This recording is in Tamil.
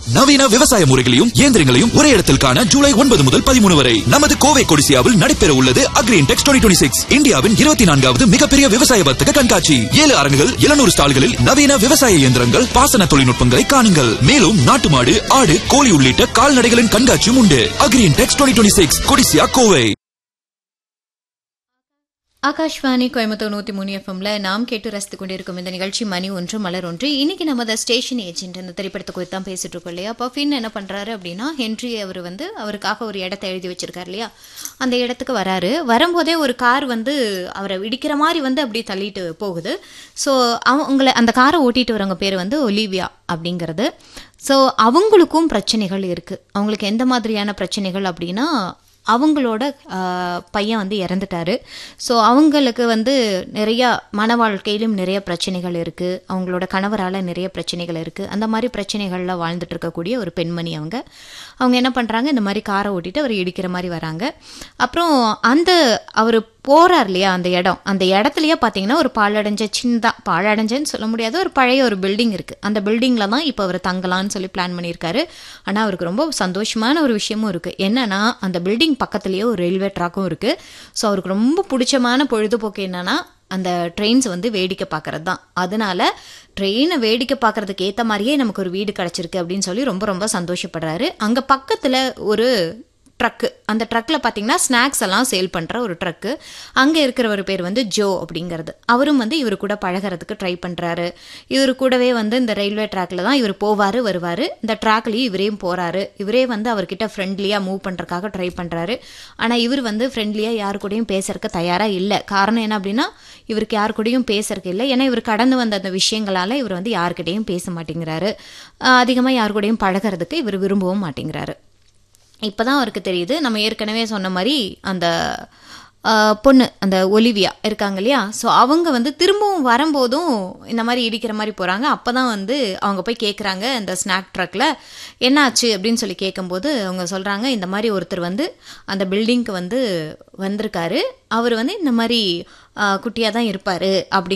நவீன விவசாய முறைகளையும் இயந்திரங்களையும் ஒரே இடத்தில் காண ஜூலை ஒன்பது முதல் பதிமூணு வரை நமது கோவை கொடிசியாவில் நடைபெற உள்ளது அக்ரீன் டெக்ஸ் டுவெண்ட்டி சிக்ஸ் இந்தியாவின் இருபத்தி நான்காவது மிகப்பெரிய விவசாய வர்த்தக கண்காட்சி ஏழு அரங்குகள் எழுநூறு ஸ்டால்களில் நவீன விவசாய இயந்திரங்கள் பாசன தொழில்நுட்பங்களை காணுங்கள் மேலும் நாட்டு மாடு ஆடு கோழி உள்ளிட்ட கால்நடைகளின் கண்காட்சியும் உண்டு agri intex twenty six Codissia Kovai Akashvani Coimbatore நூத்தி மூணு எஃப்எம்ல நாம் கேட்டு ரசித்துக் கொண்டிருக்கும் இந்த நிகழ்ச்சி மணி ஒன்று மலர் ஒன்று இன்னைக்கு நம்ம த ஸ்டேஷன் ஏஜென்ட் இந்த திரைப்படத்தை குறித்து தான் பேசிட்டு இருக்கோம் இல்லையா அப்போ ஃபின் என்ன பண்றாரு அப்படின்னா ஹென்றி அவர் வந்து அவருக்காக ஒரு இடத்த எழுதி வச்சிருக்காரு இல்லையா அந்த இடத்துக்கு வராரு வரும்போதே ஒரு கார் வந்து அவரை இடிக்கிற மாதிரி வந்து அப்படியே தள்ளிட்டு போகுது ஸோ அவங்கள அந்த காரை ஓட்டிட்டு வரவங்க பேர் வந்து ஒலிவியா அப்படிங்கிறது ஸோ அவங்களுக்கும் பிரச்சனைகள் இருக்குது அவங்களுக்கு எந்த மாதிரியான பிரச்சனைகள் அப்படின்னா அவங்களோட ஆஹ், பையன் வந்து இறந்துட்டாரு ஸோ அவங்களுக்கு வந்து நிறைய மன வாழ்க்கையிலும் நிறைய பிரச்சனைகள் இருக்குது அவங்களோட கணவரால் நிறைய பிரச்சனைகள் இருக்குது அந்த மாதிரி பிரச்சனைகளில் வாழ்ந்துட்டு இருக்கக்கூடிய ஒரு பெண்மணி அவங்க அவங்க என்ன பண்ணுறாங்க இந்த மாதிரி காரை ஓட்டிட்டு அவர் இடிக்கிற மாதிரி வராங்க அப்புறம் அந்த அவர் போறார் இல்லையா அந்த இடம் அந்த இடத்துலயே பார்த்தீங்கன்னா ஒரு பாழடைஞ்ச சின்னதா பாழடைஞ்சன்னு சொல்ல முடியாது ஒரு பழைய ஒரு பில்டிங் இருக்கு அந்த பில்டிங்ல தான் இப்போ அவர் தங்கலாம்னு சொல்லி பிளான் பண்ணியிருக்காரு ஆனால் அவருக்கு ரொம்ப சந்தோஷமான ஒரு விஷயமும் இருக்கு என்னன்னா அந்த பில்டிங் பக்கத்துலயே ஒரு ரயில்வே ட்ராக்கும் இருக்கு ஸோ அவருக்கு ரொம்ப பிடிச்சமான பொழுதுபோக்கு என்னன்னா அந்த ட்ரெயின்ஸ் வந்து வேடிக்கை பார்க்கறது தான் அதனால ட்ரெயினை வேடிக்கை பார்க்கறதுக்கு ஏற்ற மாதிரியே நமக்கு ஒரு வீடு கிடச்சிருக்கு அப்படின்னு சொல்லி ரொம்ப ரொம்ப சந்தோஷப்படுறாரு அங்கே பக்கத்தில் ஒரு ட்ரக்கு அந்த ட்ரக்கில் பார்த்தீங்கன்னா ஸ்நாக்ஸ் எல்லாம் சேல் பண்ணுற ஒரு ட்ரக்கு அங்கே இருக்கிறவர் பேர் வந்து ஜோ அப்படிங்கிறது அவரும் வந்து இவர் கூட பழகிறதுக்கு ட்ரை பண்ணுறாரு இவர் கூடவே வந்து இந்த ரயில்வே ட்ராக்ல தான் இவர் போவார் வருவார் இந்த ட்ராக்லேயும் இவரையும் போகிறாரு இவரே வந்து அவர்கிட்ட ஃப்ரெண்ட்லியாக மூவ் பண்ணுறதுக்காக ட்ரை பண்ணுறாரு ஆனால் இவர் வந்து ஃப்ரெண்ட்லியாக யார் கூடயும் பேசுறதுக்கு தயாராக இல்லை காரணம் என்ன அப்படின்னா இவருக்கு யார் கூடயும் பேசுறதுக்கு இல்லை ஏன்னா இவர் கடந்து வந்த அந்த விஷயங்களால் இவர் வந்து யார்கிட்டயும் பேச மாட்டேங்கிறாரு அதிகமாக யார் கூடயும் பழகிறதுக்கு இவர் விரும்பவும் மாட்டேங்கிறாரு இப்பதான் அவருக்கு தெரியுது நம்ம ஏற்கனவே சொன்ன மாதிரி அந்த ஆஹ், பொண்ணு அந்த ஒலிவியா இருக்காங்க இல்லையா ஸோ அவங்க வந்து திரும்பவும் வரும்போதும் இந்த மாதிரி இடிக்கிற மாதிரி போகிறாங்க அப்போ தான் வந்து அவங்க போய் கேட்குறாங்க இந்த ஸ்நாக் ட்ரக்கில் என்னாச்சு அப்படின்னு சொல்லி கேட்கும்போது அவங்க சொல்கிறாங்க இந்த மாதிரி ஒருத்தர் வந்து அந்த பில்டிங்க்கு வந்து வந்திருக்காரு அவர் வந்து இந்த மாதிரி குட்டியாக தான் இருப்பார் அப்படி